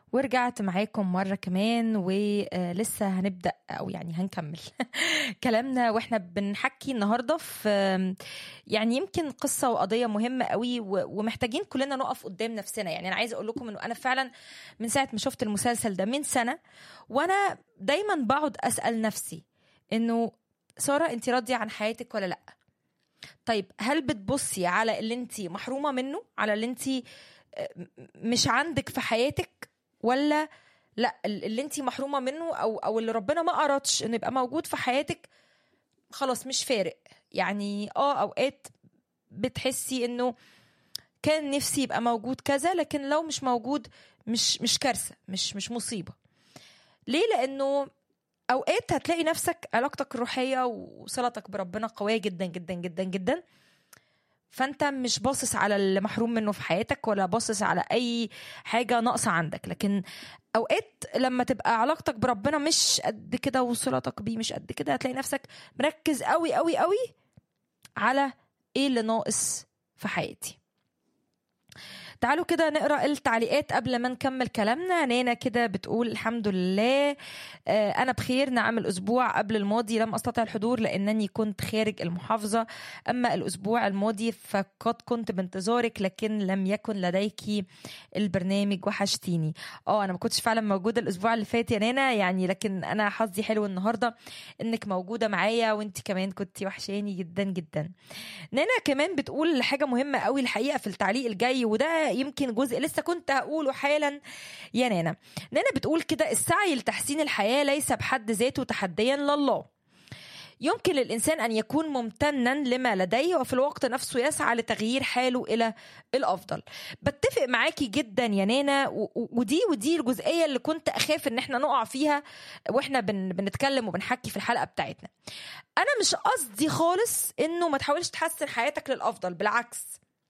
ورجعت معاكم مرة كمان ولسه هنبدأ أو يعني هنكمل كلامنا وإحنا بنحكي النهاردة في يعني يمكن قصة وقضية مهمة قوي ومحتاجين كلنا نقف قدام نفسنا يعني أنا عايزة أقول لكم إنه أنا فعلا من ساعة ما شفت المسلسل ده من سنة وأنا دايما بقعد أسأل نفسي إنه سارة أنت راضية عن حياتك ولا لأ؟ طيب هل بتبصي على اللي أنت محرومة منه؟ على اللي أنت مش عندك في حياتك ولا لا اللي انت محرومه منه او او اللي ربنا ما ارادش انه يبقى موجود في حياتك خلاص مش فارق يعني اه اوقات بتحسي انه كان نفسي يبقى موجود كذا لكن لو مش موجود مش مش كارثه مش مش مصيبه ليه لانه اوقات هتلاقي نفسك علاقتك الروحيه وصلتك بربنا قويه جدا جدا جدا جدا فانت مش باصص على اللي محروم منه في حياتك ولا باصص على اي حاجه ناقصه عندك لكن اوقات لما تبقى علاقتك بربنا مش قد كده وصلتك بيه مش قد كده هتلاقي نفسك مركز قوي قوي قوي على ايه اللي ناقص في حياتي تعالوا كده نقرا التعليقات قبل ما نكمل كلامنا نانا كده بتقول الحمد لله آه انا بخير نعم الاسبوع قبل الماضي لم استطع الحضور لانني كنت خارج المحافظه اما الاسبوع الماضي فقد كنت بانتظارك لكن لم يكن لديك البرنامج وحشتيني اه انا ما كنتش فعلا موجوده الاسبوع اللي فات يا نانا يعني لكن انا حظي حلو النهارده انك موجوده معايا وانت كمان كنتي وحشاني جدا جدا نانا كمان بتقول حاجه مهمه قوي الحقيقه في التعليق الجاي وده يمكن جزء لسه كنت هقوله حالا يا نانا نانا بتقول كده السعي لتحسين الحياة ليس بحد ذاته تحديا لله يمكن للإنسان أن يكون ممتنا لما لديه وفي الوقت نفسه يسعى لتغيير حاله إلى الأفضل بتفق معاكي جدا يا نانا ودي ودي الجزئية اللي كنت أخاف إن احنا نقع فيها وإحنا بن بنتكلم وبنحكي في الحلقة بتاعتنا أنا مش قصدي خالص إنه ما تحاولش تحسن حياتك للأفضل بالعكس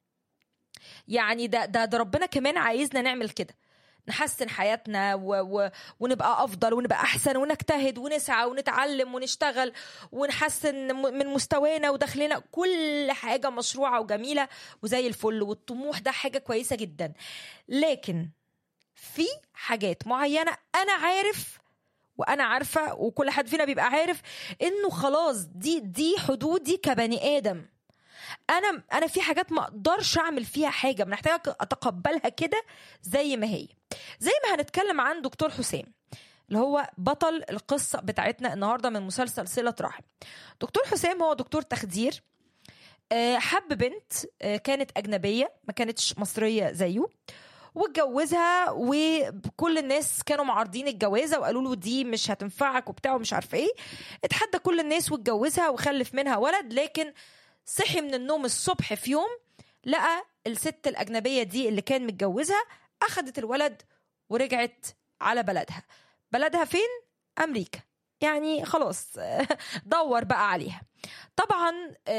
يعني ده ده, ده ربنا كمان عايزنا نعمل كده نحسن حياتنا و و ونبقى افضل ونبقى احسن ونجتهد ونسعى ونتعلم ونشتغل ونحسن من مستوانا ودخلنا كل حاجه مشروعه وجميله وزي الفل والطموح ده حاجه كويسه جدا لكن في حاجات معينه انا عارف وانا عارفه وكل حد فينا بيبقى عارف انه خلاص دي دي حدودي كبني ادم انا انا في حاجات ما اقدرش اعمل فيها حاجه محتاجه اتقبلها كده زي ما هي زي ما هنتكلم عن دكتور حسام اللي هو بطل القصه بتاعتنا النهارده من مسلسل صله رحم دكتور حسام هو دكتور تخدير حب بنت كانت اجنبيه ما كانتش مصريه زيه واتجوزها وكل الناس كانوا معارضين الجوازه وقالوا له دي مش هتنفعك وبتاع ومش عارفه ايه اتحدى كل الناس واتجوزها وخلف منها ولد لكن صحي من النوم الصبح في يوم لقى الست الأجنبية دي اللي كان متجوزها أخدت الولد ورجعت على بلدها بلدها فين؟ أمريكا يعني خلاص دور بقى عليها طبعا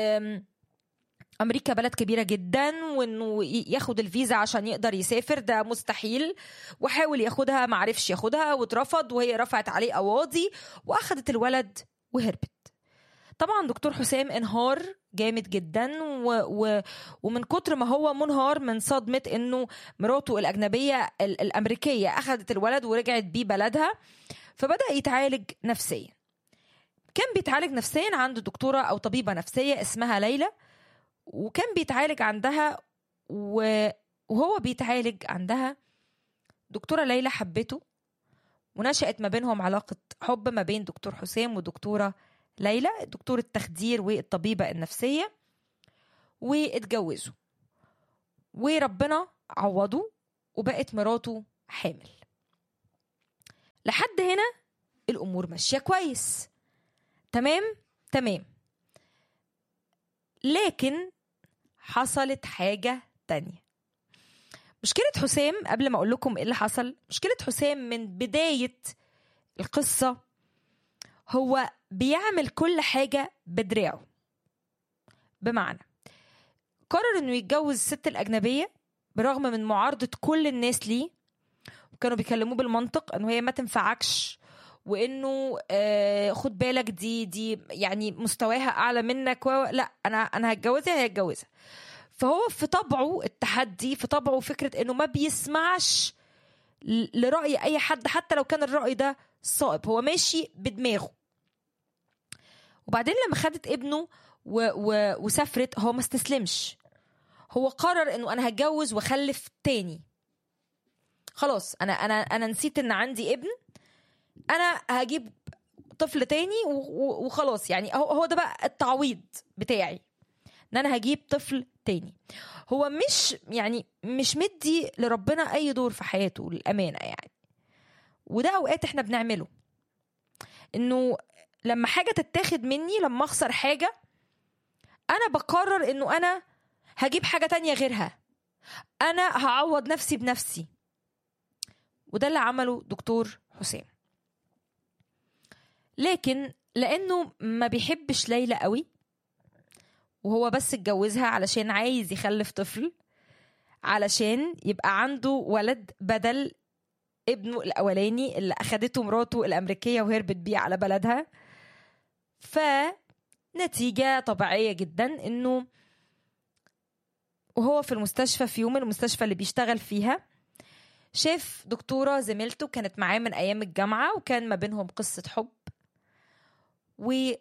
امريكا بلد كبيره جدا وانه ياخد الفيزا عشان يقدر يسافر ده مستحيل وحاول ياخدها ما عرفش ياخدها واترفض وهي رفعت عليه قواضي واخدت الولد وهربت طبعا دكتور حسام انهار جامد جدا و... و... ومن كتر ما هو منهار من صدمة انه مراته الأجنبية الأمريكية أخذت الولد ورجعت بيه بلدها فبدأ يتعالج نفسيا كان بيتعالج نفسيا عند دكتورة أو طبيبة نفسية اسمها ليلى وكان بيتعالج عندها و... وهو بيتعالج عندها دكتورة ليلى حبته ونشأت ما بينهم علاقة حب ما بين دكتور حسام ودكتورة ليلى دكتور التخدير والطبيبة النفسية واتجوزوا وربنا عوضه وبقت مراته حامل لحد هنا الأمور ماشية كويس تمام تمام لكن حصلت حاجة تانية مشكلة حسام قبل ما أقول لكم إيه اللي حصل مشكلة حسام من بداية القصة هو بيعمل كل حاجة بدراعه بمعنى قرر انه يتجوز الست الأجنبية برغم من معارضة كل الناس ليه وكانوا بيكلموه بالمنطق انه هي ما تنفعكش وانه آه خد بالك دي دي يعني مستواها اعلى منك و... لا انا انا هتجوزها هي هتجوزها فهو في طبعه التحدي في طبعه فكره انه ما بيسمعش ل- لرأي أي حد حتى لو كان الرأي ده صائب هو ماشي بدماغه وبعدين لما خدت ابنه و... و... وسافرت هو ما استسلمش هو قرر انه انا هتجوز واخلف تاني خلاص انا انا انا نسيت ان عندي ابن انا هجيب طفل تاني و... و... وخلاص يعني هو هو ده بقى التعويض بتاعي ان انا هجيب طفل تاني هو مش يعني مش مدي لربنا اي دور في حياته للامانه يعني وده اوقات احنا بنعمله انه لما حاجه تتاخد مني لما اخسر حاجه انا بقرر انه انا هجيب حاجه تانية غيرها انا هعوض نفسي بنفسي وده اللي عمله دكتور حسام لكن لانه ما بيحبش ليلى قوي وهو بس اتجوزها علشان عايز يخلف طفل علشان يبقى عنده ولد بدل ابنه الاولاني اللي اخدته مراته الامريكيه وهربت بيه على بلدها فنتيجه طبيعيه جدا انه وهو في المستشفى في يوم المستشفى اللي بيشتغل فيها شاف دكتوره زميلته كانت معاه من ايام الجامعه وكان ما بينهم قصه حب وبدا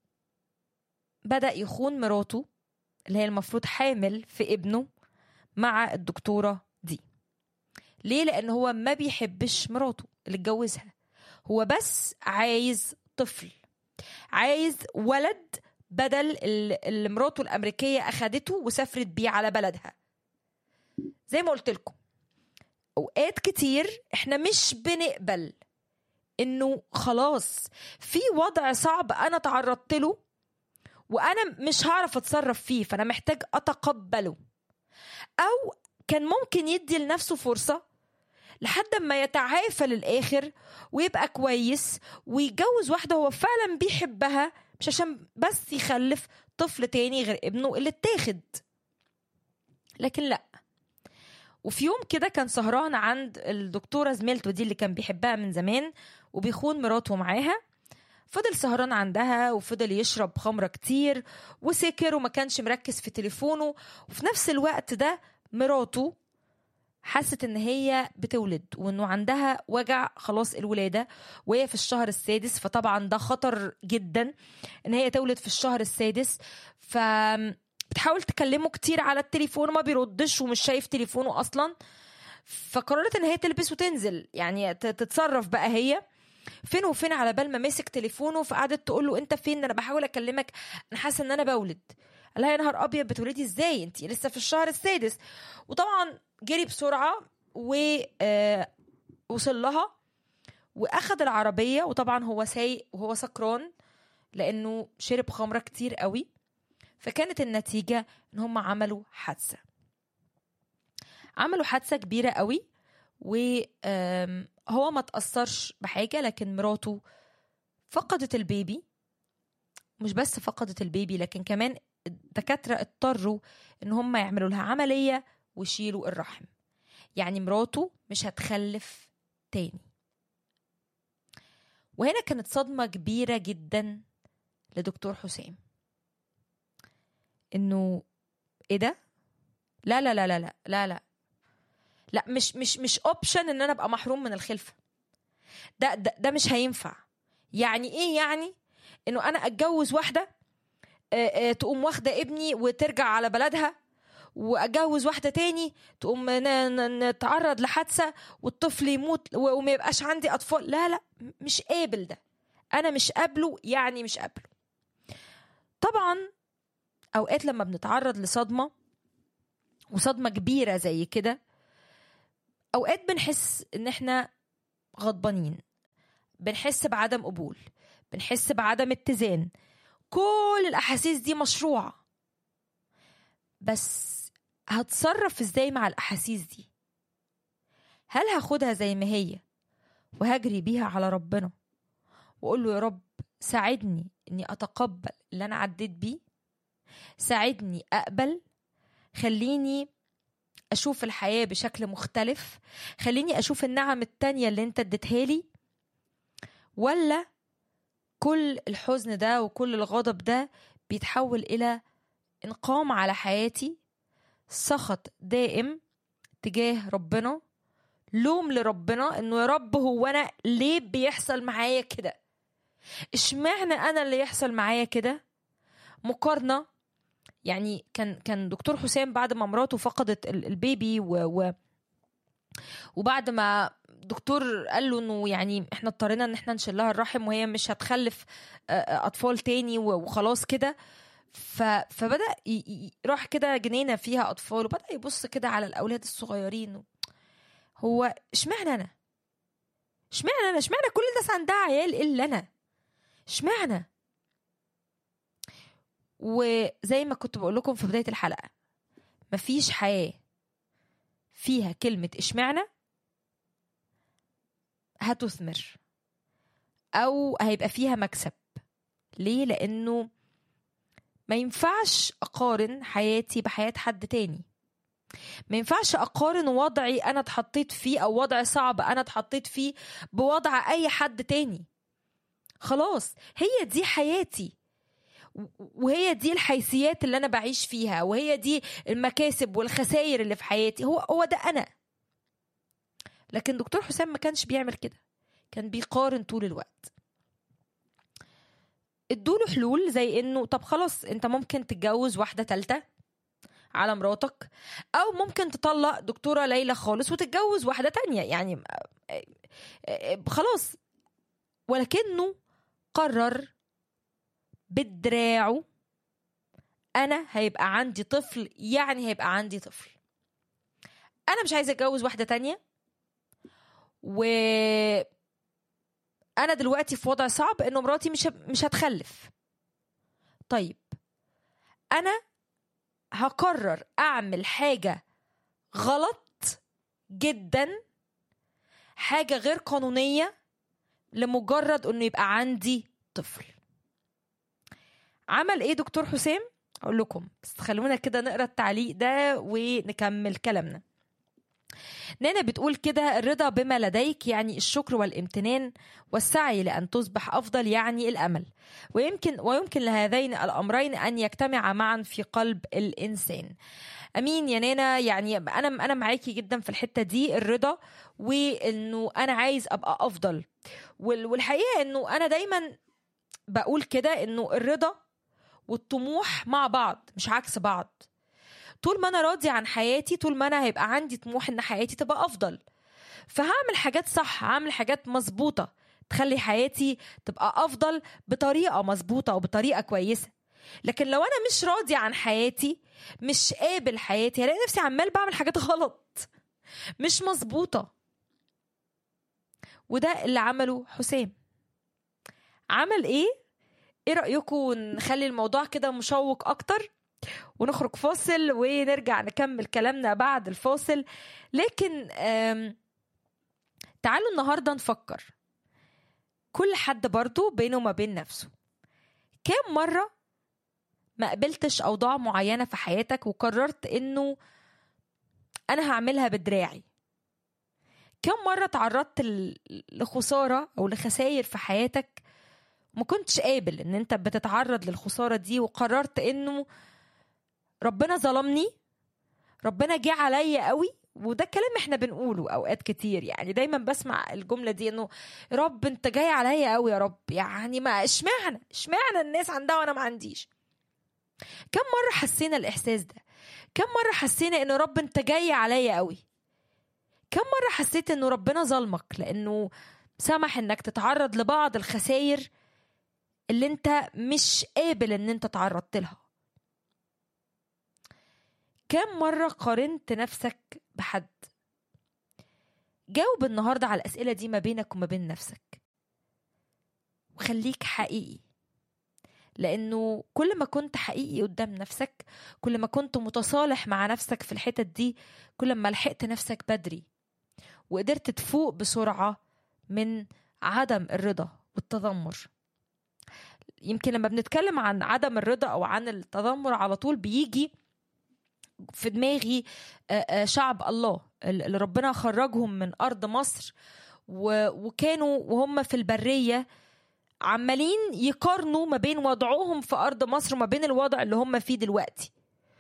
يخون مراته اللي هي المفروض حامل في ابنه مع الدكتوره دي ليه لان هو ما بيحبش مراته اللي اتجوزها هو بس عايز طفل عايز ولد بدل ال- اللي مراته الامريكيه اخدته وسافرت بيه على بلدها زي ما قلت لكم اوقات كتير احنا مش بنقبل انه خلاص في وضع صعب انا تعرضت له وانا مش هعرف اتصرف فيه فانا محتاج اتقبله او كان ممكن يدي لنفسه فرصه لحد ما يتعافى للاخر ويبقى كويس ويتجوز واحده هو فعلا بيحبها مش عشان بس يخلف طفل تاني غير ابنه اللي اتاخد لكن لا وفي يوم كده كان سهران عند الدكتورة زميلته دي اللي كان بيحبها من زمان وبيخون مراته معاها فضل سهران عندها وفضل يشرب خمرة كتير وسكر وما كانش مركز في تليفونه وفي نفس الوقت ده مراته حست ان هي بتولد وانه عندها وجع خلاص الولاده وهي في الشهر السادس فطبعا ده خطر جدا ان هي تولد في الشهر السادس ف بتحاول تكلمه كتير على التليفون وما بيردش ومش شايف تليفونه اصلا فقررت ان هي تلبس وتنزل يعني ت- تتصرف بقى هي فين وفين على بال ما مسك تليفونه فقعدت تقول له انت فين انا بحاول اكلمك انا حاسه ان انا بولد قال لها يا نهار ابيض بتولدي ازاي انت لسه في الشهر السادس وطبعا جري بسرعه و آه، وصل لها واخد العربيه وطبعا هو سايق وهو سكران لانه شرب خمره كتير قوي فكانت النتيجه ان هم عملوا حادثه عملوا حادثه كبيره قوي وهو ما تاثرش بحاجه لكن مراته فقدت البيبي مش بس فقدت البيبي لكن كمان الدكاتره اضطروا ان هم يعملوا لها عمليه ويشيلوا الرحم يعني مراته مش هتخلف تاني وهنا كانت صدمة كبيرة جدا لدكتور حسام انه ايه ده لا لا لا لا لا لا لا لا مش مش مش اوبشن ان انا ابقى محروم من الخلفه ده ده, ده مش هينفع يعني ايه يعني انه انا اتجوز واحده آه، آه، تقوم واخده ابني وترجع على بلدها واتجوز واحده تاني تقوم ن- ن- نتعرض لحادثه والطفل يموت و- وما يبقاش عندي اطفال لا لا م- مش قابل ده انا مش قابله يعني مش قابله طبعا اوقات لما بنتعرض لصدمه وصدمه كبيره زي كده اوقات بنحس ان احنا غضبانين بنحس بعدم قبول بنحس بعدم اتزان كل الاحاسيس دي مشروعه بس هتصرف ازاي مع الاحاسيس دي هل هاخدها زي ما هي وهجري بيها على ربنا واقول له يا رب ساعدني اني اتقبل اللي انا عديت بيه ساعدني اقبل خليني اشوف الحياه بشكل مختلف خليني اشوف النعم التانية اللي انت اديتها لي ولا كل الحزن ده وكل الغضب ده بيتحول الى انقام على حياتي سخط دائم تجاه ربنا لوم لربنا انه يا رب هو انا ليه بيحصل معايا كده اشمعنى انا اللي يحصل معايا كده مقارنه يعني كان كان دكتور حسام بعد ما مراته فقدت البيبي و, و وبعد ما دكتور قال له انه يعني احنا اضطرينا ان احنا نشيل لها الرحم وهي مش هتخلف اطفال تاني وخلاص كده ف... فبدا ي... ي... راح كده جنينه فيها اطفال وبدا يبص كده على الاولاد الصغيرين هو اشمعنى انا اشمعنى انا اشمعنى كل الناس عندها عيال الا انا اشمعنى وزي ما كنت بقول لكم في بدايه الحلقه مفيش حياه فيها كلمه اشمعنى هتثمر او هيبقى فيها مكسب ليه لانه ما ينفعش اقارن حياتي بحياه حد تاني ما ينفعش اقارن وضعي انا اتحطيت فيه او وضع صعب انا اتحطيت فيه بوضع اي حد تاني خلاص هي دي حياتي وهي دي الحيثيات اللي انا بعيش فيها وهي دي المكاسب والخسائر اللي في حياتي هو هو ده انا لكن دكتور حسام ما كانش بيعمل كده كان بيقارن طول الوقت ادوله حلول زي انه طب خلاص انت ممكن تتجوز واحده تالته على مراتك او ممكن تطلق دكتوره ليلى خالص وتتجوز واحده تانية يعني خلاص ولكنه قرر بدراعه انا هيبقى عندي طفل يعني هيبقى عندي طفل انا مش عايزه اتجوز واحده تانية و انا دلوقتي في وضع صعب انه مراتي مش مش هتخلف طيب انا هقرر اعمل حاجه غلط جدا حاجه غير قانونيه لمجرد انه يبقى عندي طفل عمل ايه دكتور حسام اقول لكم بس خلونا كده نقرا التعليق ده ونكمل كلامنا نانا بتقول كده الرضا بما لديك يعني الشكر والامتنان والسعي لأن تصبح أفضل يعني الأمل ويمكن ويمكن لهذين الأمرين أن يجتمعا معا في قلب الإنسان امين يا نانا يعني انا انا معاكي جدا في الحته دي الرضا وانه انا عايز ابقى افضل والحقيقه انه انا دايما بقول كده انه الرضا والطموح مع بعض مش عكس بعض طول ما انا راضي عن حياتي طول ما انا هيبقى عندي طموح ان حياتي تبقى افضل فهعمل حاجات صح هعمل حاجات مظبوطه تخلي حياتي تبقى افضل بطريقه مظبوطه وبطريقه كويسه لكن لو انا مش راضي عن حياتي مش قابل حياتي هلاقي نفسي عمال بعمل حاجات غلط مش مظبوطه وده اللي عمله حسام عمل ايه ايه رايكم نخلي الموضوع كده مشوق اكتر ونخرج فاصل ونرجع نكمل كلامنا بعد الفاصل لكن تعالوا النهارده نفكر كل حد برضو بينه وما بين نفسه كام مرة ما قبلتش أوضاع معينة في حياتك وقررت إنه أنا هعملها بدراعي كم مرة تعرضت لخسارة أو لخسائر في حياتك ما كنتش قابل إن أنت بتتعرض للخسارة دي وقررت إنه ربنا ظلمني ربنا جه عليا قوي وده كلام احنا بنقوله اوقات كتير يعني دايما بسمع الجمله دي انه يا رب انت جاي عليا قوي يا رب يعني ما اشمعنى اشمعنى الناس عندها وانا ما عنديش كم مره حسينا الاحساس ده كم مره حسينا انه رب انت جاي عليا قوي كم مره حسيت انه ربنا ظلمك لانه سمح انك تتعرض لبعض الخسائر اللي انت مش قابل ان انت تعرضت لها كم مرة قارنت نفسك بحد؟ جاوب النهاردة على الأسئلة دي ما بينك وما بين نفسك وخليك حقيقي لأنه كل ما كنت حقيقي قدام نفسك كل ما كنت متصالح مع نفسك في الحتت دي كل ما لحقت نفسك بدري وقدرت تفوق بسرعة من عدم الرضا والتذمر يمكن لما بنتكلم عن عدم الرضا أو عن التذمر على طول بيجي في دماغي شعب الله اللي ربنا خرجهم من ارض مصر وكانوا وهم في البريه عمالين يقارنوا ما بين وضعهم في ارض مصر وما بين الوضع اللي هم فيه دلوقتي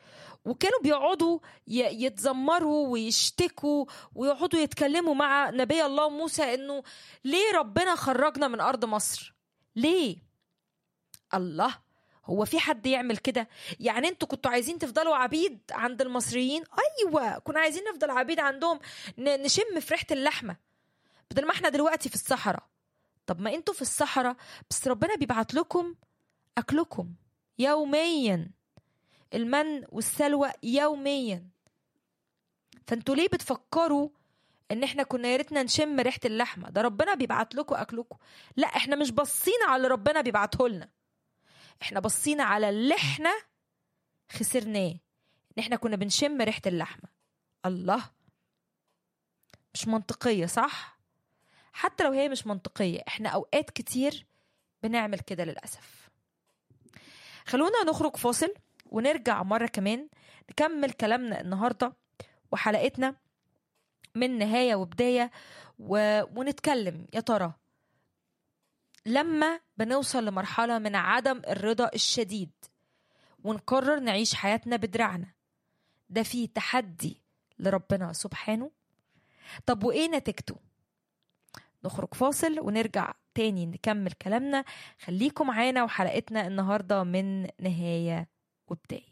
وكانوا بيقعدوا ي- يتذمروا ويشتكوا ويقعدوا يتكلموا مع نبي الله موسى انه ليه ربنا خرجنا من ارض مصر ليه الله هو في حد يعمل كده يعني انتوا كنتوا عايزين تفضلوا عبيد عند المصريين ايوه كنا عايزين نفضل عبيد عندهم ن- نشم في ريحه اللحمه بدل ما احنا دلوقتي في الصحراء طب ما انتوا في الصحراء بس ربنا بيبعت لكم اكلكم يوميا المن والسلوى يوميا فانتوا ليه بتفكروا ان احنا كنا يا ريتنا نشم ريحه اللحمه ده ربنا بيبعت لكم اكلكم لا احنا مش باصين على اللي ربنا بيبعته لنا احنا باصين على اللي احنا خسرناه ان احنا كنا بنشم ريحه اللحمه الله مش منطقيه صح حتى لو هي مش منطقيه احنا اوقات كتير بنعمل كده للاسف خلونا نخرج فاصل ونرجع مره كمان نكمل كلامنا النهارده وحلقتنا من نهايه وبدايه و... ونتكلم يا ترى لما بنوصل لمرحله من عدم الرضا الشديد ونقرر نعيش حياتنا بدراعنا ده فيه تحدي لربنا سبحانه طب وايه نتيجته نخرج فاصل ونرجع تاني نكمل كلامنا خليكم معانا وحلقتنا النهارده من نهايه وبدايه